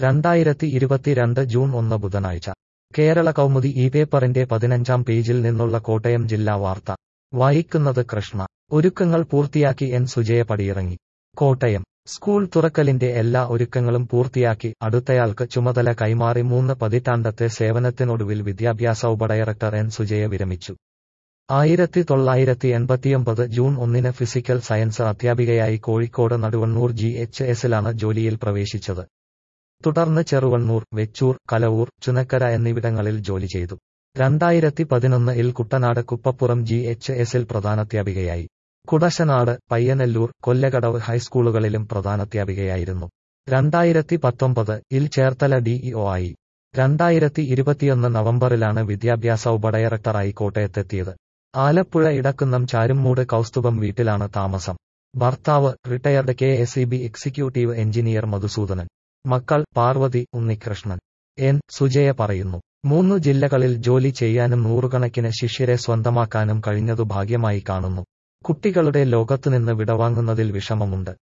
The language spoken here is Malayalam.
രണ്ടായിരത്തി ഇരുപത്തിരണ്ട് ജൂൺ ഒന്ന് ബുധനാഴ്ച കേരള കൗമുദി ഈ പേപ്പറിന്റെ പതിനഞ്ചാം പേജിൽ നിന്നുള്ള കോട്ടയം ജില്ലാ വാർത്ത വായിക്കുന്നത് കൃഷ്ണ ഒരുക്കങ്ങൾ പൂർത്തിയാക്കി എൻ സുജയ പടിയിറങ്ങി കോട്ടയം സ്കൂൾ തുറക്കലിന്റെ എല്ലാ ഒരുക്കങ്ങളും പൂർത്തിയാക്കി അടുത്തയാൾക്ക് ചുമതല കൈമാറി മൂന്ന് പതിറ്റാണ്ടത്തെ സേവനത്തിനൊടുവിൽ വിദ്യാഭ്യാസ ഉപഡയറക്ടർ എൻ സുജയ വിരമിച്ചു ആയിരത്തി തൊള്ളായിരത്തി എൺപത്തിയൊമ്പത് ജൂൺ ഒന്നിന് ഫിസിക്കൽ സയൻസ് അധ്യാപികയായി കോഴിക്കോട് നടുവണ്ണൂർ ജി എച്ച് എസിലാണ് ജോലിയിൽ പ്രവേശിച്ചത് തുടർന്ന് ചെറുവണ്ണൂർ വെച്ചൂർ കലവൂർ ചുനക്കര എന്നിവിടങ്ങളിൽ ജോലി ചെയ്തു രണ്ടായിരത്തി പതിനൊന്ന് ഇൽ കുട്ടനാട് കുപ്പപ്പുറം ജി എച്ച് എസിൽ പ്രധാനാധ്യാപികയായി കുടശനാട് പയ്യനെല്ലൂർ കൊല്ലകടവ് ഹൈസ്കൂളുകളിലും പ്രധാനാധ്യാപികയായിരുന്നു രണ്ടായിരത്തി പത്തൊമ്പത് ഇൽ ചേർത്തല ഡിഇഒ ആയി രണ്ടായിരത്തി ഇരുപത്തിയൊന്ന് നവംബറിലാണ് വിദ്യാഭ്യാസ ഉപഡയറക്ടറായി കോട്ടയത്തെത്തിയത് ആലപ്പുഴ ഇടക്കുന്നം ചാരുമ്മൂട് കൗസ്തുഭം വീട്ടിലാണ് താമസം ഭർത്താവ് retired K S E B executive engineer Madhusudanan മക്കൾ പാർവതി ഉണ്ണികൃഷ്ണൻ എൻ സുജയ പറയുന്നു മൂന്നു ജില്ലകളിൽ ജോലി ചെയ്യാനും നൂറുകണക്കിന് ശിഷ്യരെ സ്വന്തമാക്കാനും കഴിഞ്ഞതു ഭാഗ്യമായി കാണുന്നു കുട്ടികളുടെ ലോകത്തുനിന്ന് വിടവാങ്ങുന്നതിൽ വിഷമമുണ്ട്